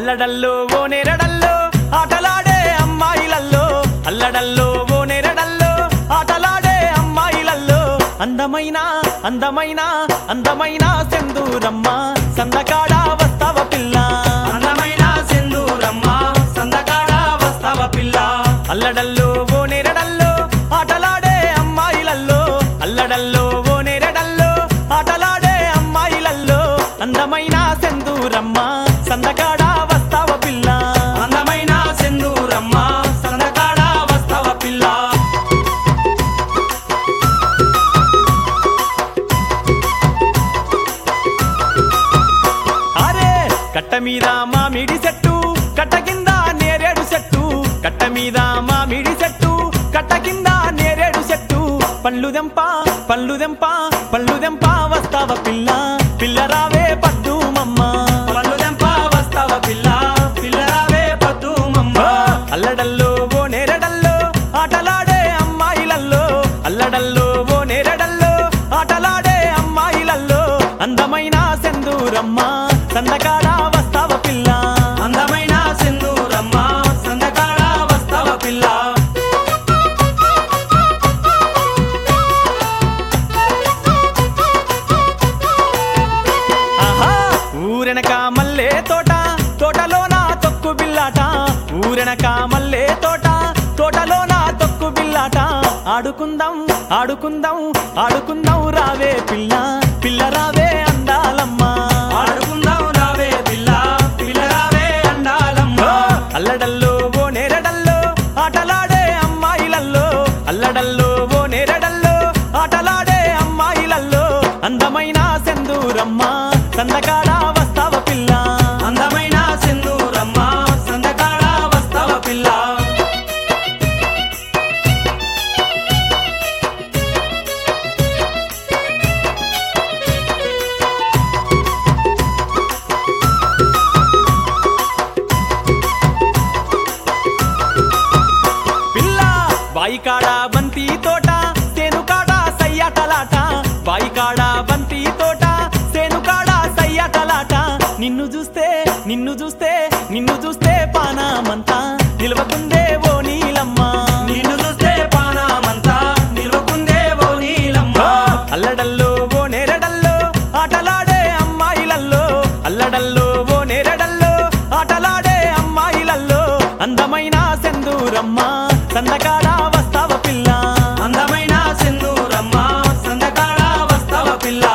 అల్లడల్లో ఓ నెరడల్లో ఆటలాడే అమ్మాయిలల్లో అల్లడల్లో ఓ నెరడల్లో ఆటలాడే అమ్మాయిలల్లో అందమైన అందమైన అందమైన సెందూరమ్మ సందకాడ వస్తావ పిల్ల అందమైన సింధూరమ్మ సందకాడ వస్తావ పిల్ల అల్లడల్లో ఓ నెరడల్లో ఆటలాడే అమ్మాయిలల్లో అల్లడల్లో ఓ నెరడల్లో ఆటలాడే అమ్మాయిలల్లో అందమైన సెందూరమ్మ సందకాడ వస్తావ పిల్ల అందమైన సింధూరమ్మ సందకాడ వస్తావ పిల్ల అరే కట్ట మీద మామిడి చెట్టు కట్ట కింద నేరేడు చెట్టు కట్ట మీద మామిడి చెట్టు కట్ట కింద నేరేడు చెట్టు పళ్ళు దెంప పళ్ళు దెంప పళ్ళు దెంప వస్తావ పిల్ల పిల్ల రావే పద్దు మమ్మ పళ్ళు దెంప వస్తావ పిల్ల పిల్లరావే పద్దు మమ్మ అల్లడల్లో ఓ నేరడల్లో ఆటలాడే అమ్మాయిలల్లో అల్లడల్లో ఓ నేరడల్లో ఆటలాడే అమ్మాయిలల్లో అందమైన సెందూరమ్మ సందకాడ వస్తావ పిల్ల అందమైన సింధూరమ్మ సందకాడ వస్తావ పిల్ల ఆహా ఊరెనక మల్లె తోట తోటలోన తొక్కు బిల్లాట ఊరెనక మల్లె తోట తోటలోన తొక్కు బిల్లాట ఆడుకుందాం ఆడుకుందాం ఆడుకుందాం రావే పిల్ల పిల్ల రావే అందాలమ్మ ఆడుకుందాం రావే పిల్ల పిల్లరావే అండాలమ్మ అల్లడల్లో ఓ నేరడల్లో ఆటలాడే అమ్మాయిలల్లో అల్లడల్లో ఓ నేరడల్లో ఆటలాడే అమ్మాయిలల్లో అందమైన సెందూరమ్మ సందకాడ వస్తావ పిల్ల అందమైన సింధూరమ్మ సందకాడ వస్తావ పిల్ల పిల్ల బాయికాడ బంతి తోట సేనుకాడ సయ్యాటలాట బాయికాడ బంతి తోట సేనుకాడ సయ్యాటలాట నిన్ను చూస్తే నిన్ను చూస్తే నిన్ను చూస్తే పానామంతా నిలవకుందే ఓ నీలమ్మ నిన్ను చూస్తే పానామంతా నిలవకుందే ఓ నీలమ్మ అల్లడల్లో ఓ నేరడల్లో ఆటలాడే అమ్మాయిలల్లో అల్లడల్లో ఓ నేరడల్లో ఆటలాడే అమ్మాయిలల్లో అందమైన సెందూరమ్మ సందకాడ వస్తావ పిల్ల అందమైన సింధూరమ్మ సందకాడ వస్తావ పిల్ల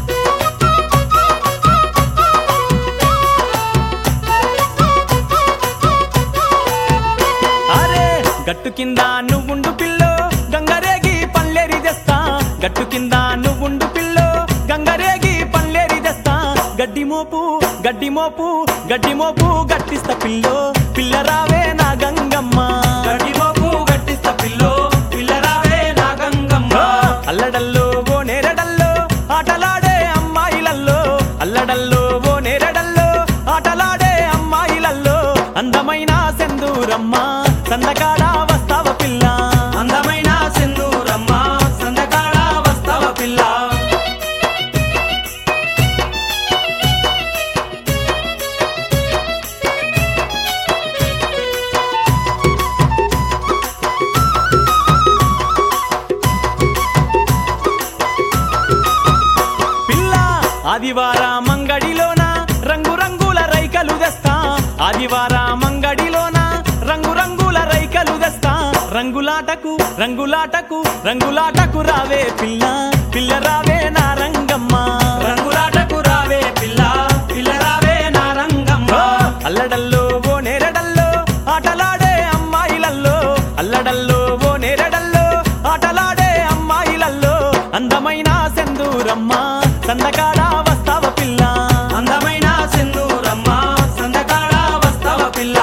అరే గట్టు కింద నువ్వుండు పిల్లో గంగరేగి పల్లెరి తెస్తా గట్టు కింద నువ్వుండు పిల్లో గంగరేగి పల్లెరి తెస్తా గడ్డి మోపు గడ్డి మోపు గడ్డి మోపు గట్టిస్తా పిల్లో పిల్ల రావే నా గంగమ్మ గడిమోపు గట్టిస్త పిల్లో పిల్లరావే నా గంగమ్మ అల్లడల్లో ఓ నేరడల్లో ఆటలాడే అమ్మాయిలల్లో అల్లడల్లో ఓ నేరడల్లో ఆటలాడే అమ్మాయిలల్లో అందమైన సెందూరమ్మ సందకాడ వస్తావ పిల్ల అందమైన సింధూరమ్మ సందకాడ వస్తావ పిల్ల పిల్ల ఆదివార మంగడిలోన రంగు రంగుల రైకలు తెస్తా ఆదివార మంగడిలోన రంగు రంగుల రైకలు తెస్తా రంగులాటకు రంగులాటకు రంగులాటకు రావే పిల్ల పిల్ల రావే నా రంగమ్మ రంగులాటకు రావే పిల్ల పిల్లరావే నా రంగమ్మ అల్లడల్లో ఓ నేరడల్లో ఆటలాడే అమ్మాయిలల్లో అల్లడల్లో ఓ నేరడల్లో ఆటలాడే అమ్మాయిలల్లో అందమైన సెందూరమ్మ సందకాడ వస్తావ పిల్ల అందమైన సింధూరమ్మ సందకాడ వస్తావ పిల్ల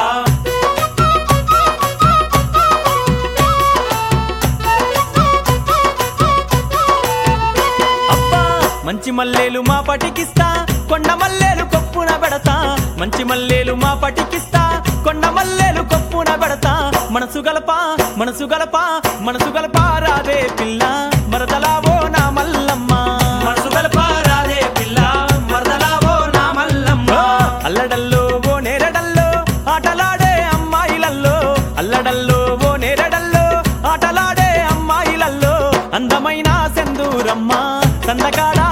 అబ్బా మంచి మల్లేలు మా పటికిస్తా కొండ మల్లేలు కొప్పున పెడతా మంచి మల్లేలు మా పటికిస్తా కొండ మల్లేలు కొప్పున పెడతా మనసు గలప మనసు గలప మనసు గలప రాదే పిల్ల మరదలావో నా మల్లమ్మ మనసు గలప రాదే పిల్ల మరదలావో నా మల్లమ్మ అల్లడల్లో ఓ నేరడల్లో సందకాడ